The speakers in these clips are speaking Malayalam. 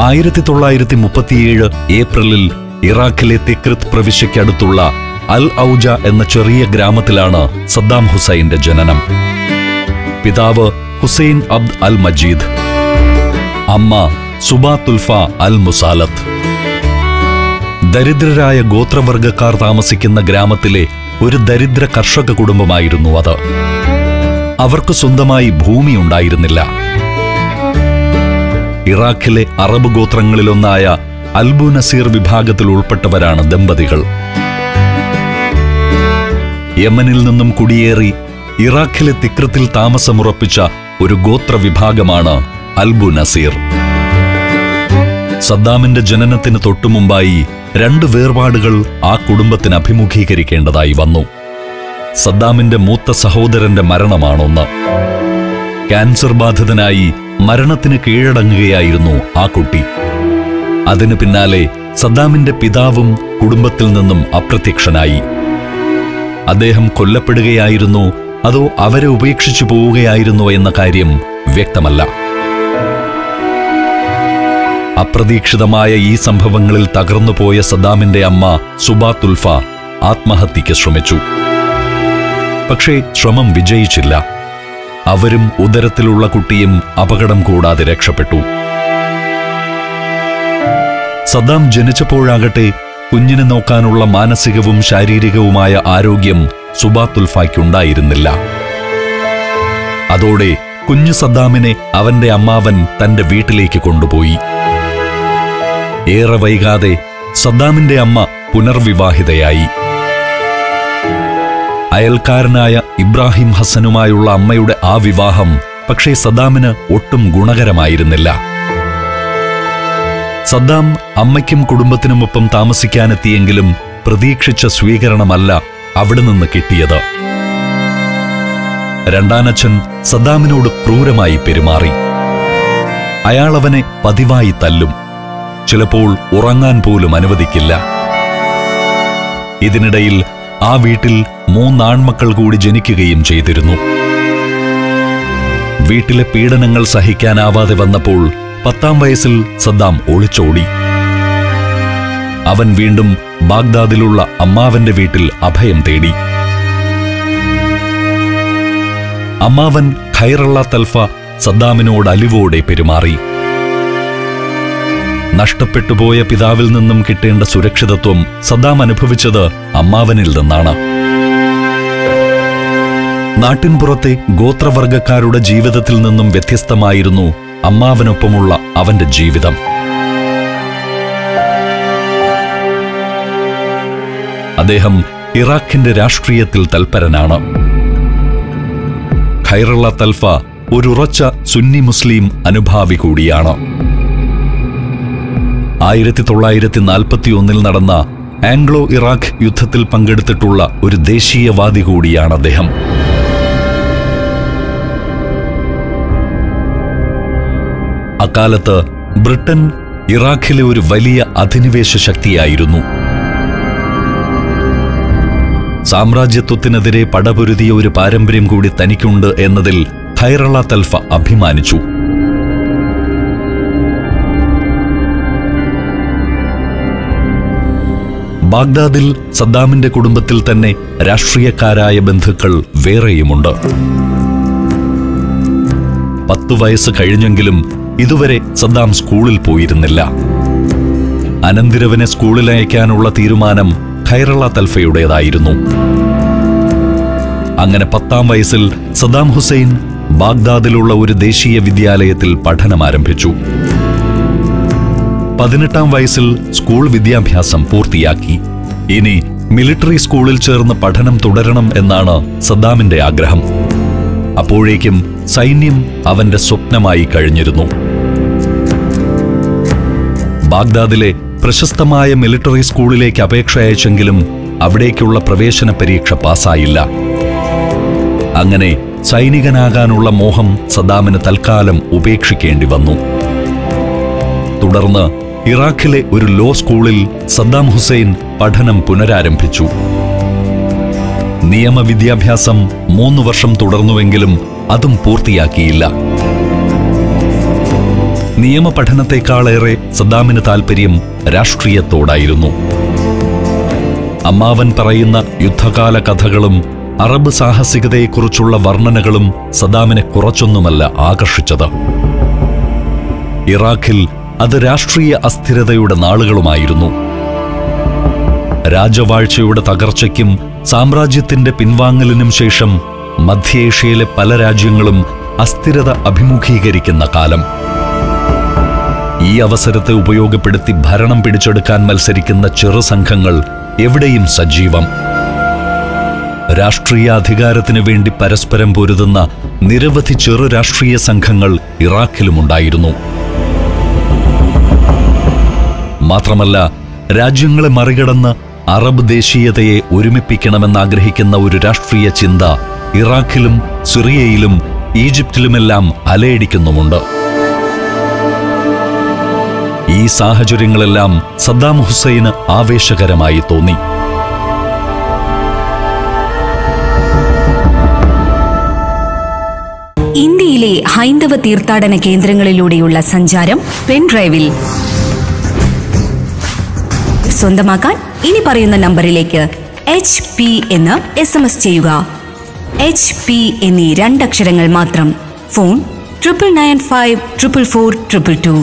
ആയിരത്തി തൊള്ളായിരത്തി മുപ്പത്തിയേഴ് ഏപ്രിലിൽ ഇറാഖിലെ തിക്രിത് പ്രവിശ്യയ്ക്കടുത്തുള്ള അൽ ഔജ എന്ന ചെറിയ ഗ്രാമത്തിലാണ് സദ്ദാം ഹുസൈന്റെ ജനനം പിതാവ് ഹുസൈൻ അബ്ദ് അൽ മജീദ് അമ്മ സുബാത്തുൽഫ അൽ മുസാലത്ത് ദരിദ്രരായ ഗോത്രവർഗക്കാർ താമസിക്കുന്ന ഗ്രാമത്തിലെ ഒരു ദരിദ്ര കർഷക കുടുംബമായിരുന്നു അത് അവർക്ക് സ്വന്തമായി ഭൂമി ഉണ്ടായിരുന്നില്ല ഇറാഖിലെ അറബ് ഗോത്രങ്ങളിലൊന്നായ അൽബു നസീർ വിഭാഗത്തിൽ ഉൾപ്പെട്ടവരാണ് ദമ്പതികൾ യമനിൽ നിന്നും കുടിയേറി ഇറാഖിലെ തിക്രത്തിൽ താമസമുറപ്പിച്ച ഒരു ഗോത്ര വിഭാഗമാണ് അൽബു നസീർ സദ്ദാമിന്റെ ജനനത്തിന് തൊട്ടുമുമ്പായി രണ്ട് വേർപാടുകൾ ആ കുടുംബത്തിന് അഭിമുഖീകരിക്കേണ്ടതായി വന്നു സദ്ദാമിന്റെ മൂത്ത സഹോദരന്റെ മരണമാണൊന്ന് ക്യാൻസർ ബാധിതനായി മരണത്തിന് കീഴടങ്ങുകയായിരുന്നു ആ കുട്ടി അതിനു പിന്നാലെ സദ്ദാമിന്റെ പിതാവും കുടുംബത്തിൽ നിന്നും അപ്രത്യക്ഷനായി അദ്ദേഹം കൊല്ലപ്പെടുകയായിരുന്നോ അതോ അവരെ ഉപേക്ഷിച്ചു പോവുകയായിരുന്നോ എന്ന കാര്യം വ്യക്തമല്ല അപ്രതീക്ഷിതമായ ഈ സംഭവങ്ങളിൽ തകർന്നുപോയ സദ്ദാമിന്റെ അമ്മ സുബാത്തുൽഫ ആത്മഹത്യയ്ക്ക് ശ്രമിച്ചു പക്ഷേ ശ്രമം വിജയിച്ചില്ല അവരും ഉദരത്തിലുള്ള കുട്ടിയും അപകടം കൂടാതെ രക്ഷപ്പെട്ടു സദ്ദാം ജനിച്ചപ്പോഴാകട്ടെ കുഞ്ഞിനെ നോക്കാനുള്ള മാനസികവും ശാരീരികവുമായ ആരോഗ്യം സുബാത്തുൽഫയ്ക്കുണ്ടായിരുന്നില്ല അതോടെ കുഞ്ഞു സദ്ദാമിനെ അവന്റെ അമ്മാവൻ തന്റെ വീട്ടിലേക്ക് കൊണ്ടുപോയി ഏറെ വൈകാതെ സദ്ദാമിന്റെ അമ്മ പുനർവിവാഹിതയായി അയൽക്കാരനായ ഇബ്രാഹിം ഹസനുമായുള്ള അമ്മയുടെ ആ വിവാഹം പക്ഷേ സദ്ദാമിന് ഒട്ടും ഗുണകരമായിരുന്നില്ല സദ്ദാം അമ്മയ്ക്കും കുടുംബത്തിനുമൊപ്പം താമസിക്കാനെത്തിയെങ്കിലും പ്രതീക്ഷിച്ച സ്വീകരണമല്ല അവിടെ നിന്ന് കിട്ടിയത് രണ്ടാനച്ഛൻ സദ്ദാമിനോട് ക്രൂരമായി പെരുമാറി അയാൾ അവനെ പതിവായി തല്ലും ചിലപ്പോൾ ഉറങ്ങാൻ പോലും അനുവദിക്കില്ല ഇതിനിടയിൽ ആ വീട്ടിൽ മൂന്നാൺമക്കൾ കൂടി ജനിക്കുകയും ചെയ്തിരുന്നു വീട്ടിലെ പീഡനങ്ങൾ സഹിക്കാനാവാതെ വന്നപ്പോൾ പത്താം വയസ്സിൽ സദ്ദാം ഒളിച്ചോടി അവൻ വീണ്ടും ബാഗ്ദാദിലുള്ള അമ്മാവന്റെ വീട്ടിൽ അഭയം തേടി അമ്മാവൻ ഖൈറള്ള തൽഫ സദ്ദാമിനോട് അലിവോടെ പെരുമാറി നഷ്ടപ്പെട്ടുപോയ പിതാവിൽ നിന്നും കിട്ടേണ്ട സുരക്ഷിതത്വം സദ്ദാം അനുഭവിച്ചത് അമ്മാവനിൽ നിന്നാണ് നാട്ടിൻപുറത്തെ ഗോത്രവർഗക്കാരുടെ ജീവിതത്തിൽ നിന്നും വ്യത്യസ്തമായിരുന്നു അമ്മാവനൊപ്പമുള്ള അവന്റെ ജീവിതം അദ്ദേഹം ഇറാഖിന്റെ രാഷ്ട്രീയത്തിൽ തൽപരനാണ് ഖൈറുള്ള തൽഫ ഒരുറച്ച സുന്നി മുസ്ലിം അനുഭാവി കൂടിയാണ് ആയിരത്തി തൊള്ളായിരത്തി നാൽപ്പത്തി ഒന്നിൽ നടന്ന ആംഗ്ലോ ഇറാഖ് യുദ്ധത്തിൽ പങ്കെടുത്തിട്ടുള്ള ഒരു ദേശീയവാദി കൂടിയാണ് അദ്ദേഹം അക്കാലത്ത് ബ്രിട്ടൻ ഇറാഖിലെ ഒരു വലിയ അധിനിവേശ ശക്തിയായിരുന്നു സാമ്രാജ്യത്വത്തിനെതിരെ പടപൊരുതിയ ഒരു പാരമ്പര്യം കൂടി തനിക്കുണ്ട് എന്നതിൽ ഖൈറള തൽഫ അഭിമാനിച്ചു ബാഗ്ദാദിൽ സദ്ദാമിന്റെ കുടുംബത്തിൽ തന്നെ രാഷ്ട്രീയക്കാരായ ബന്ധുക്കൾ വേറെയുമുണ്ട് പത്തു വയസ്സ് കഴിഞ്ഞെങ്കിലും ഇതുവരെ സദ്ദാം സ്കൂളിൽ പോയിരുന്നില്ല അനന്തിരവനെ സ്കൂളിൽ അയക്കാനുള്ള തീരുമാനം ഖൈറള തൽഫയുടേതായിരുന്നു അങ്ങനെ പത്താം വയസ്സിൽ സദ്ദാം ഹുസൈൻ ബാഗ്ദാദിലുള്ള ഒരു ദേശീയ വിദ്യാലയത്തിൽ പഠനം ആരംഭിച്ചു പതിനെട്ടാം വയസ്സിൽ സ്കൂൾ വിദ്യാഭ്യാസം പൂർത്തിയാക്കി ഇനി മിലിറ്ററി സ്കൂളിൽ ചേർന്ന് പഠനം തുടരണം എന്നാണ് സദ്ദാമിന്റെ ആഗ്രഹം അപ്പോഴേക്കും സൈന്യം അവന്റെ സ്വപ്നമായി കഴിഞ്ഞിരുന്നു ബാഗ്ദാദിലെ പ്രശസ്തമായ മിലിറ്ററി സ്കൂളിലേക്ക് അപേക്ഷ അയച്ചെങ്കിലും അവിടേക്കുള്ള പ്രവേശന പരീക്ഷ പാസ്സായില്ല അങ്ങനെ സൈനികനാകാനുള്ള മോഹം സദ്ദാമിന് തൽക്കാലം ഉപേക്ഷിക്കേണ്ടി വന്നു തുടർന്ന് ഇറാഖിലെ ഒരു ലോ സ്കൂളിൽ സദ്ദാം ഹുസൈൻ പഠനം പുനരാരംഭിച്ചു നിയമവിദ്യാഭ്യാസം മൂന്ന് വർഷം തുടർന്നുവെങ്കിലും അതും പൂർത്തിയാക്കിയില്ല നിയമപഠനത്തെക്കാളേറെ സദ്ദാമിന് താൽപ്പര്യം രാഷ്ട്രീയത്തോടായിരുന്നു അമ്മാവൻ പറയുന്ന യുദ്ധകാല കഥകളും അറബ് സാഹസികതയെക്കുറിച്ചുള്ള വർണ്ണനകളും സദ്ദാമിനെ കുറച്ചൊന്നുമല്ല ആകർഷിച്ചത് ഇറാഖിൽ അത് രാഷ്ട്രീയ അസ്ഥിരതയുടെ നാളുകളുമായിരുന്നു രാജവാഴ്ചയുടെ തകർച്ചയ്ക്കും സാമ്രാജ്യത്തിന്റെ പിൻവാങ്ങലിനും ശേഷം മധ്യേഷ്യയിലെ പല രാജ്യങ്ങളും അസ്ഥിരത അഭിമുഖീകരിക്കുന്ന കാലം ഈ അവസരത്തെ ഉപയോഗപ്പെടുത്തി ഭരണം പിടിച്ചെടുക്കാൻ മത്സരിക്കുന്ന ചെറു സംഘങ്ങൾ എവിടെയും സജീവം രാഷ്ട്രീയ അധികാരത്തിനു വേണ്ടി പരസ്പരം പൊരുതുന്ന നിരവധി ചെറു രാഷ്ട്രീയ സംഘങ്ങൾ ഇറാഖിലുമുണ്ടായിരുന്നു മാത്രമല്ല രാജ്യങ്ങളെ മറികടന്ന് അറബ് ദേശീയതയെ ഒരുമിപ്പിക്കണമെന്നാഗ്രഹിക്കുന്ന ഒരു രാഷ്ട്രീയ ചിന്ത ഇറാഖിലും സിറിയയിലും ഈജിപ്തിലുമെല്ലാം അലയടിക്കുന്നുമുണ്ട് ഈ സാഹചര്യങ്ങളെല്ലാം സദ്ദാം ഹുസൈന് ആവേശകരമായി തോന്നി ഇന്ത്യയിലെ ഹൈന്ദവ തീർത്ഥാടന കേന്ദ്രങ്ങളിലൂടെയുള്ള സഞ്ചാരം പെൻഡ്രൈവിൽ സ്വന്തമാക്കാൻ ഇനി പറയുന്ന നമ്പറിലേക്ക് എച്ച് പി എന്ന് എസ് എം എസ് ചെയ്യുക എച്ച് പി എന്നീ രണ്ടക്ഷരങ്ങൾ മാത്രം phone triple nine five triple four triple two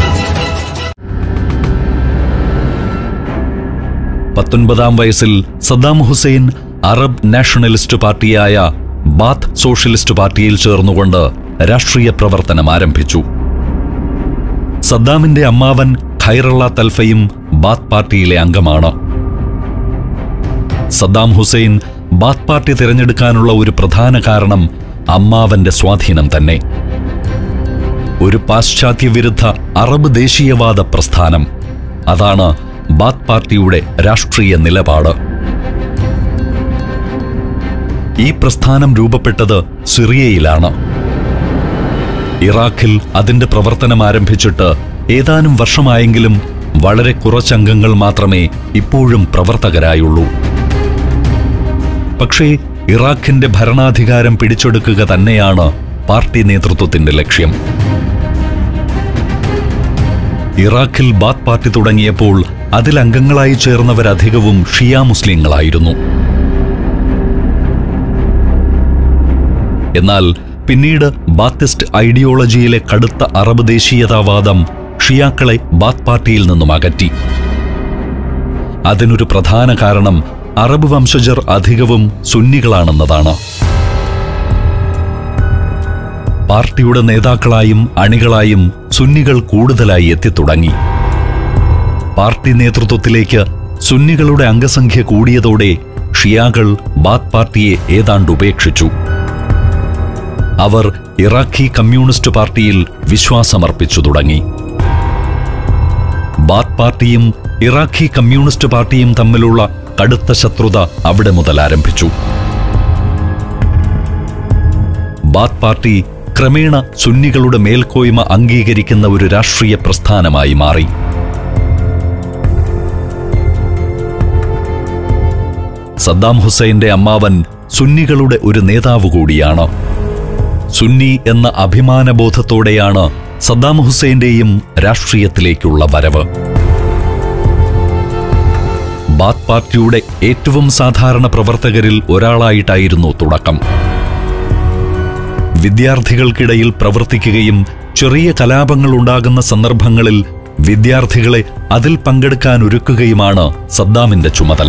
പത്തൊൻപതാം വയസ്സിൽ സദ്ദാം ഹുസൈൻ അറബ് നാഷണലിസ്റ്റ് പാർട്ടിയായ ബാത്ത് സോഷ്യലിസ്റ്റ് പാർട്ടിയിൽ ചേർന്നുകൊണ്ട് രാഷ്ട്രീയ പ്രവർത്തനം ആരംഭിച്ചു സദ്ദാമിന്റെ അമ്മാവൻ ഖൈറള്ള തൽഫയും ബാത്ത് പാർട്ടിയിലെ അംഗമാണ് സദ്ദാം ഹുസൈൻ ബാത്ത് പാർട്ടി തിരഞ്ഞെടുക്കാനുള്ള ഒരു പ്രധാന കാരണം അമ്മാവന്റെ സ്വാധീനം തന്നെ ഒരു പാശ്ചാത്യ വിരുദ്ധ അറബ് ദേശീയവാദ പ്രസ്ഥാനം അതാണ് ബാത്ത് പാർട്ടിയുടെ രാഷ്ട്രീയ നിലപാട് ഈ പ്രസ്ഥാനം രൂപപ്പെട്ടത് സിറിയയിലാണ് ഇറാഖിൽ അതിന്റെ പ്രവർത്തനം ആരംഭിച്ചിട്ട് ഏതാനും വർഷമായെങ്കിലും വളരെ കുറച്ചംഗങ്ങൾ മാത്രമേ ഇപ്പോഴും പ്രവർത്തകരായുള്ളൂ പക്ഷേ ഇറാഖിന്റെ ഭരണാധികാരം പിടിച്ചെടുക്കുക തന്നെയാണ് പാർട്ടി നേതൃത്വത്തിന്റെ ലക്ഷ്യം ഇറാഖിൽ ബാത്ത് പാർട്ടി തുടങ്ങിയപ്പോൾ അതിൽ അംഗങ്ങളായി ചേർന്നവരധികവും ഷിയ മുസ്ലിങ്ങളായിരുന്നു എന്നാൽ പിന്നീട് ബാത്തിസ്റ്റ് ഐഡിയോളജിയിലെ കടുത്ത അറബ് ദേശീയതാവാദം ഷിയാക്കളെ ബാത്ത് പാർട്ടിയിൽ നിന്നും അകറ്റി അതിനൊരു പ്രധാന കാരണം അറബ് വംശജർ അധികവും സുന്നികളാണെന്നതാണ് പാർട്ടിയുടെ നേതാക്കളായും അണികളായും സുന്നികൾ കൂടുതലായി എത്തിത്തുടങ്ങി പാർട്ടി നേതൃത്വത്തിലേക്ക് സുന്നികളുടെ അംഗസംഖ്യ കൂടിയതോടെ ഷിയാകൾ ബാത്ത് പാർട്ടിയെ ഏതാണ്ട് ഉപേക്ഷിച്ചു അവർ ഇറാഖി കമ്മ്യൂണിസ്റ്റ് പാർട്ടിയിൽ വിശ്വാസമർപ്പിച്ചു തുടങ്ങി ബാത്ത് പാർട്ടിയും ഇറാഖി കമ്മ്യൂണിസ്റ്റ് പാർട്ടിയും തമ്മിലുള്ള കടുത്ത ശത്രുത അവിടെ മുതൽ ആരംഭിച്ചു ബാത്ത് പാർട്ടി ക്രമേണ സുന്നികളുടെ മേൽക്കോയ്മ അംഗീകരിക്കുന്ന ഒരു രാഷ്ട്രീയ പ്രസ്ഥാനമായി മാറി സദ്ദാം ഹുസൈന്റെ അമ്മാവൻ സുന്നികളുടെ ഒരു നേതാവ് കൂടിയാണ് സുന്നി എന്ന അഭിമാനബോധത്തോടെയാണ് സദ്ദാം ഹുസൈന്റെയും രാഷ്ട്രീയത്തിലേക്കുള്ള വരവ് ബാത്ത് പാർട്ടിയുടെ ഏറ്റവും സാധാരണ പ്രവർത്തകരിൽ ഒരാളായിട്ടായിരുന്നു തുടക്കം വിദ്യാർത്ഥികൾക്കിടയിൽ പ്രവർത്തിക്കുകയും ചെറിയ കലാപങ്ങൾ ഉണ്ടാകുന്ന സന്ദർഭങ്ങളിൽ വിദ്യാർത്ഥികളെ അതിൽ പങ്കെടുക്കാൻ ഒരുക്കുകയുമാണ് സദ്ദാമിന്റെ ചുമതല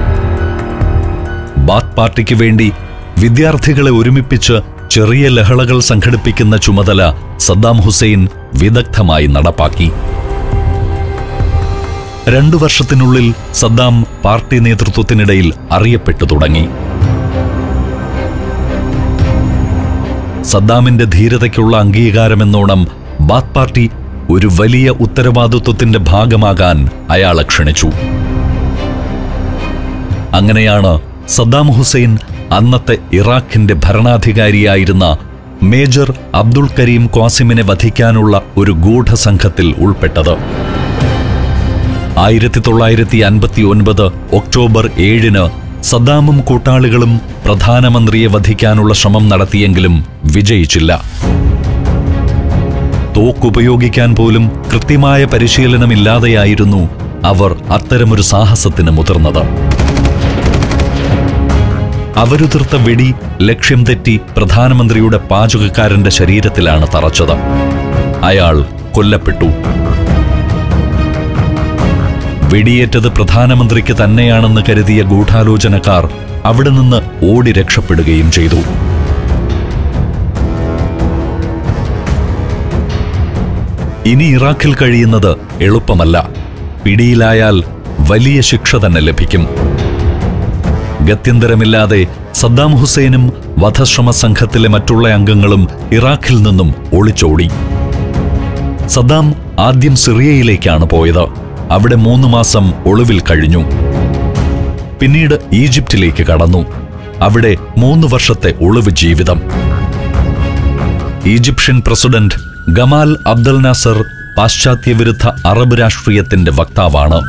ബാത്ത് പാർട്ടിക്ക് വേണ്ടി വിദ്യാർത്ഥികളെ ഒരുമിപ്പിച്ച് ചെറിയ ലഹളകൾ സംഘടിപ്പിക്കുന്ന ചുമതല സദ്ദാം ഹുസൈൻ വിദഗ്ധമായി നടപ്പാക്കി രണ്ടു വർഷത്തിനുള്ളിൽ സദ്ദാം പാർട്ടി നേതൃത്വത്തിനിടയിൽ അറിയപ്പെട്ടു തുടങ്ങി സദ്ദാമിന്റെ ധീരതയ്ക്കുള്ള അംഗീകാരമെന്നോണം ബാത്ത് പാർട്ടി ഒരു വലിയ ഉത്തരവാദിത്വത്തിന്റെ ഭാഗമാകാൻ അയാളെ ക്ഷണിച്ചു അങ്ങനെയാണ് സദ്ദാം ഹുസൈൻ അന്നത്തെ ഇറാഖിന്റെ ഭരണാധികാരിയായിരുന്ന മേജർ അബ്ദുൾ കരീം ഖാസിമിനെ വധിക്കാനുള്ള ഒരു ഗൂഢസംഘത്തിൽ ഉൾപ്പെട്ടത് ആയിരത്തി തൊള്ളായിരത്തി അൻപത്തി ഒൻപത് ഒക്ടോബർ ഏഴിന് സദ്ദാമും കൂട്ടാളികളും പ്രധാനമന്ത്രിയെ വധിക്കാനുള്ള ശ്രമം നടത്തിയെങ്കിലും വിജയിച്ചില്ല തോക്കുപയോഗിക്കാൻ പോലും കൃത്യമായ പരിശീലനമില്ലാതെയായിരുന്നു അവർ അത്തരമൊരു സാഹസത്തിന് മുതിർന്നത് അവരുതിർത്ത വെടി ലക്ഷ്യം തെറ്റി പ്രധാനമന്ത്രിയുടെ പാചകക്കാരന്റെ ശരീരത്തിലാണ് തറച്ചത് അയാൾ കൊല്ലപ്പെട്ടു വെടിയേറ്റത് പ്രധാനമന്ത്രിക്ക് തന്നെയാണെന്ന് കരുതിയ ഗൂഢാലോചനക്കാർ അവിടെ നിന്ന് ഓടി രക്ഷപ്പെടുകയും ചെയ്തു ഇനി ഇറാഖിൽ കഴിയുന്നത് എളുപ്പമല്ല പിടിയിലായാൽ വലിയ ശിക്ഷ തന്നെ ലഭിക്കും ഗത്യന്തരമില്ലാതെ സദ്ദാം ഹുസൈനും വധശ്രമ സംഘത്തിലെ മറ്റുള്ള അംഗങ്ങളും ഇറാഖിൽ നിന്നും ഒളിച്ചോടി സദ്ദാം ആദ്യം സിറിയയിലേക്കാണ് പോയത് അവിടെ മൂന്ന് മാസം ഒളിവിൽ കഴിഞ്ഞു പിന്നീട് ഈജിപ്തിലേക്ക് കടന്നു അവിടെ മൂന്ന് വർഷത്തെ ഒളിവ് ജീവിതം Egyptian president Gamal Abdel Nasser പാശ്ചാത്യവിരുദ്ധ അറബ് രാഷ്ട്രീയത്തിന്റെ വക്താവാണ്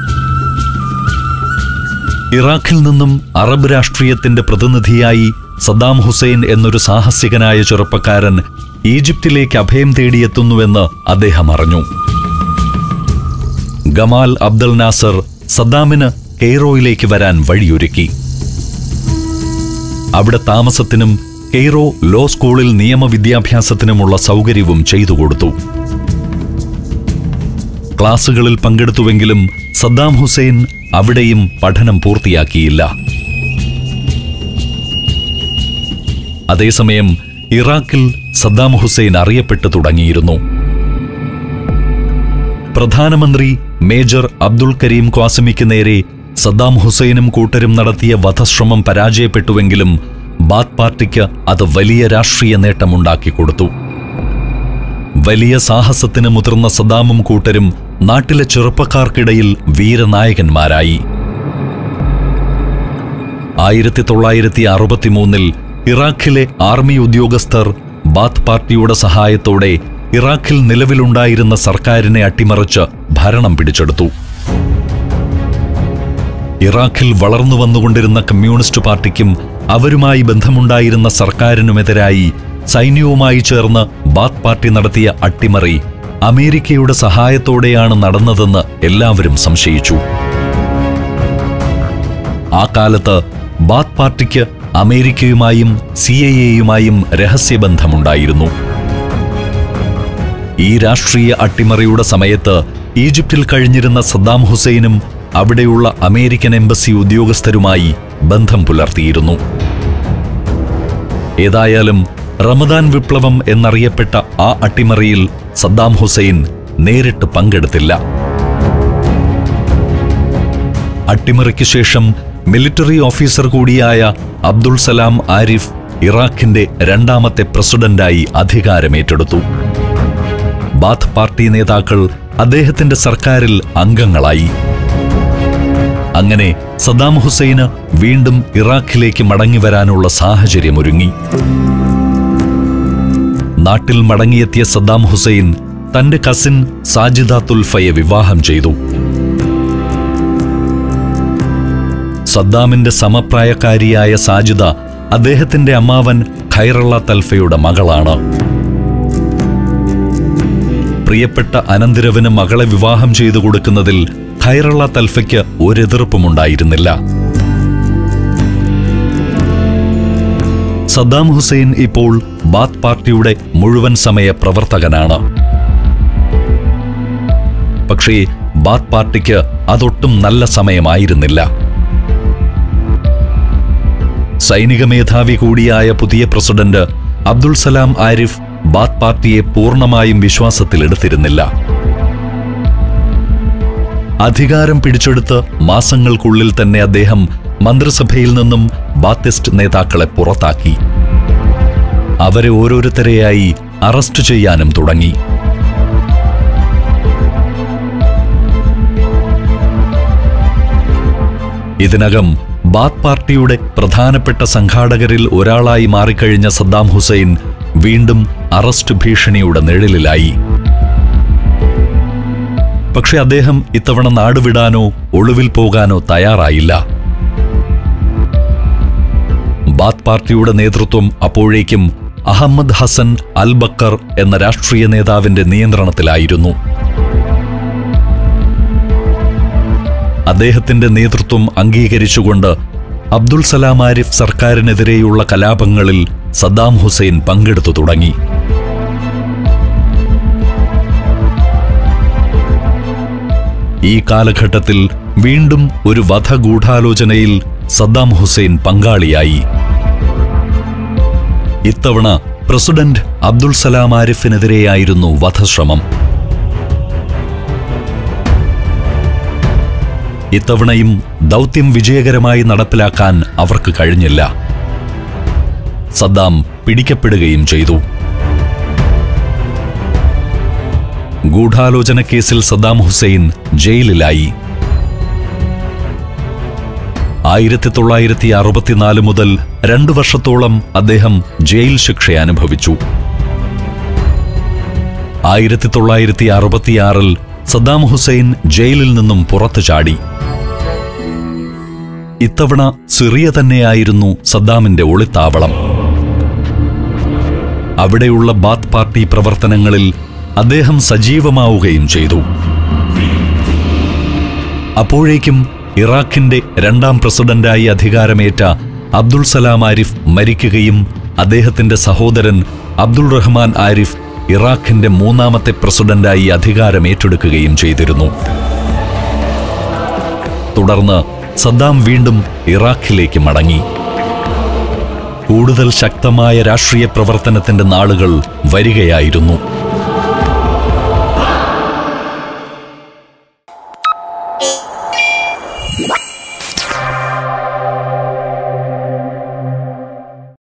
ഇറാഖിൽ നിന്നും അറബ് രാഷ്ട്രീയത്തിന്റെ പ്രതിനിധിയായി സദ്ദാം ഹുസൈൻ എന്നൊരു സാഹസികനായ ചെറുപ്പക്കാരൻ ഈജിപ്തിലേക്ക് അഭയം തേടിയെത്തുന്നുവെന്ന് അദ്ദേഹം അറിഞ്ഞു ഗമാൽ അബ്ദൽ നാസർ സദ്ദാമിന് കെയ്റോയിലേക്ക് വരാൻ വഴിയൊരുക്കി അവിടെ താമസത്തിനും കെയ്റോ ലോ സ്കൂളിൽ നിയമവിദ്യാഭ്യാസത്തിനുമുള്ള സൗകര്യവും ചെയ്തു കൊടുത്തു ക്ലാസുകളിൽ പങ്കെടുത്തുവെങ്കിലും സദ്ദാം ഹുസൈൻ അവിടെയും പഠനം പൂർത്തിയാക്കിയില്ല അതേസമയം ഇറാഖിൽ സദ്ദാം ഹുസൈൻ അറിയപ്പെട്ടു തുടങ്ങിയിരുന്നു പ്രധാനമന്ത്രി മേജർ അബ്ദുൽ കരീം ഖ്വാസിമിക്ക് നേരെ സദ്ദാം ഹുസൈനും കൂട്ടരും നടത്തിയ വധശ്രമം പരാജയപ്പെട്ടുവെങ്കിലും ബാത്ത് പാർട്ടിക്ക് അത് വലിയ രാഷ്ട്രീയ നേട്ടമുണ്ടാക്കി കൊടുത്തു വലിയ സാഹസത്തിന് മുതിർന്ന സദ്ദാമും കൂട്ടരും നാട്ടിലെ ചെറുപ്പക്കാർക്കിടയിൽ വീരനായകന്മാരായി ആയിരത്തി തൊള്ളായിരത്തി അറുപത്തിമൂന്നിൽ ഇറാഖിലെ ആർമി ഉദ്യോഗസ്ഥർ ബാത്ത് പാർട്ടിയുടെ സഹായത്തോടെ ഇറാഖിൽ നിലവിലുണ്ടായിരുന്ന സർക്കാരിനെ അട്ടിമറിച്ച് ഭരണം പിടിച്ചെടുത്തു ഇറാഖിൽ വളർന്നു വന്നുകൊണ്ടിരുന്ന കമ്മ്യൂണിസ്റ്റ് പാർട്ടിക്കും അവരുമായി ബന്ധമുണ്ടായിരുന്ന സർക്കാരിനുമെതിരായി സൈന്യവുമായി ചേർന്ന് ബാത്ത് പാർട്ടി നടത്തിയ അട്ടിമറി അമേരിക്കയുടെ സഹായത്തോടെയാണ് നടന്നതെന്ന് എല്ലാവരും സംശയിച്ചു ആ കാലത്ത് ബാത്ത് പാർട്ടിക്ക് അമേരിക്കയുമായും സി ഐ എയുമായും രഹസ്യബന്ധമുണ്ടായിരുന്നു ഈ രാഷ്ട്രീയ അട്ടിമറിയുടെ സമയത്ത് ഈജിപ്തിൽ കഴിഞ്ഞിരുന്ന സദ്ദാം ഹുസൈനും അവിടെയുള്ള അമേരിക്കൻ എംബസി ഉദ്യോഗസ്ഥരുമായി ബന്ധം പുലർത്തിയിരുന്നു ഏതായാലും റമദാൻ വിപ്ലവം എന്നറിയപ്പെട്ട ആ അട്ടിമറിയിൽ സദ്ദാം ഹുസൈൻ നേരിട്ട് പങ്കെടുത്തില്ല അട്ടിമറിക്ക് ശേഷം മിലിറ്ററി ഓഫീസർ കൂടിയായ അബ്ദുൾ സലാം ആരിഫ് ഇറാഖിന്റെ രണ്ടാമത്തെ പ്രസിഡന്റായി അധികാരമേറ്റെടുത്തു ബാത്ത് പാർട്ടി നേതാക്കൾ അദ്ദേഹത്തിന്റെ സർക്കാരിൽ അംഗങ്ങളായി അങ്ങനെ സദ്ദാം ഹുസൈന് വീണ്ടും ഇറാഖിലേക്ക് മടങ്ങിവരാനുള്ള സാഹചര്യമൊരുങ്ങി നാട്ടിൽ മടങ്ങിയെത്തിയ സദ്ദാം ഹുസൈൻ തന്റെ കസിൻ സാജിദ തുൽഫയെ വിവാഹം ചെയ്തു സദ്ദാമിന്റെ സമപ്രായക്കാരിയായ സാജിദ അദ്ദേഹത്തിന്റെ അമ്മാവൻ ഖൈറള്ള തൽഫയുടെ മകളാണ് പ്രിയപ്പെട്ട അനന്തിരവന് മകളെ വിവാഹം ചെയ്തു കൊടുക്കുന്നതിൽ ഖൈറള്ള തൽഫയ്ക്ക് ഒരെതിർപ്പുമുണ്ടായിരുന്നില്ല സദ്ദാം ഹുസൈൻ ഇപ്പോൾ ബാത്ത് പാർട്ടിയുടെ മുഴുവൻ സമയ പ്രവർത്തകനാണ് പക്ഷേ ബാത്ത് പാർട്ടിക്ക് അതൊട്ടും നല്ല സമയമായിരുന്നില്ല സൈനിക മേധാവി കൂടിയായ പുതിയ president Abdul Salam Arif Baath പാർട്ടിയെ പൂർണ്ണമായും വിശ്വാസത്തിലെടുത്തിരുന്നില്ല അധികാരം പിടിച്ചെടുത്ത് മാസങ്ങൾക്കുള്ളിൽ തന്നെ അദ്ദേഹം മന്ത്രിസഭയിൽ നിന്നും ബാത്തിസ്റ്റ് നേതാക്കളെ പുറത്താക്കി അവരെ ഓരോരുത്തരെയായി അറസ്റ്റ് ചെയ്യാനും തുടങ്ങി ഇതിനകം ബാത്ത് പാർട്ടിയുടെ പ്രധാനപ്പെട്ട സംഘാടകരിൽ ഒരാളായി മാറിക്കഴിഞ്ഞ സദ്ദാം ഹുസൈൻ വീണ്ടും അറസ്റ്റ് ഭീഷണിയുടെ നിഴലിലായി പക്ഷെ അദ്ദേഹം ഇത്തവണ നാടുവിടാനോ ഒളിവിൽ പോകാനോ തയ്യാറായില്ല ബാത്ത് പാർട്ടിയുടെ നേതൃത്വം അപ്പോഴേക്കും അഹമ്മദ് ഹസൻ അൽ ബക്കർ എന്ന രാഷ്ട്രീയ നേതാവിന്റെ നിയന്ത്രണത്തിലായിരുന്നു അദ്ദേഹത്തിന്റെ നേതൃത്വം അംഗീകരിച്ചുകൊണ്ട് അബ്ദുൾ സലാം ആരിഫ് സർക്കാരിനെതിരെയുള്ള കലാപങ്ങളിൽ സദ്ദാം ഹുസൈൻ പങ്കെടുത്തു തുടങ്ങി ഈ കാലഘട്ടത്തിൽ വീണ്ടും ഒരു വധഗൂഢാലോചനയിൽ സദ്ദാം ഹുസൈൻ പങ്കാളിയായി ഇത്തവണ പ്രസിഡന്റ് അബ്ദുൾ സലാം ആരിഫിനെതിരെയായിരുന്നു വധശ്രമം ഇത്തവണയും ദൗത്യം വിജയകരമായി നടപ്പിലാക്കാൻ അവർക്ക് കഴിഞ്ഞില്ല സദ്ദാം പിടിക്കപ്പെടുകയും ചെയ്തു ഗൂഢാലോചന കേസിൽ സദ്ദാം ഹുസൈൻ ജയിലിലായി ആയിരത്തി തൊള്ളായിരത്തി അറുപത്തിനാല് മുതൽ രണ്ടു വർഷത്തോളം അദ്ദേഹം ജയിൽ ശിക്ഷ അനുഭവിച്ചു ആയിരത്തി തൊള്ളായിരത്തി അറുപത്തിയാറിൽ സദ്ദാം ഹുസൈൻ ജയിലിൽ നിന്നും പുറത്തു ചാടി ഇത്തവണ സിറിയ തന്നെയായിരുന്നു സദ്ദാമിന്റെ ഒളിത്താവളം അവിടെയുള്ള ബാത്ത് പാർട്ടി പ്രവർത്തനങ്ങളിൽ അദ്ദേഹം സജീവമാവുകയും ചെയ്തു അപ്പോഴേക്കും ഇറാഖിന്റെ രണ്ടാം പ്രസിഡന്റായി അധികാരമേറ്റ അബ്ദുൾ സലാം ആരിഫ് മരിക്കുകയും അദ്ദേഹത്തിന്റെ സഹോദരൻ അബ്ദുൾ റഹ്മാൻ ആരിഫ് ഇറാഖിന്റെ മൂന്നാമത്തെ പ്രസിഡന്റായി അധികാരമേറ്റെടുക്കുകയും ചെയ്തിരുന്നു തുടർന്ന് സദ്ദാം വീണ്ടും ഇറാഖിലേക്ക് മടങ്ങി കൂടുതൽ ശക്തമായ രാഷ്ട്രീയ പ്രവർത്തനത്തിന്റെ നാളുകൾ വരികയായിരുന്നു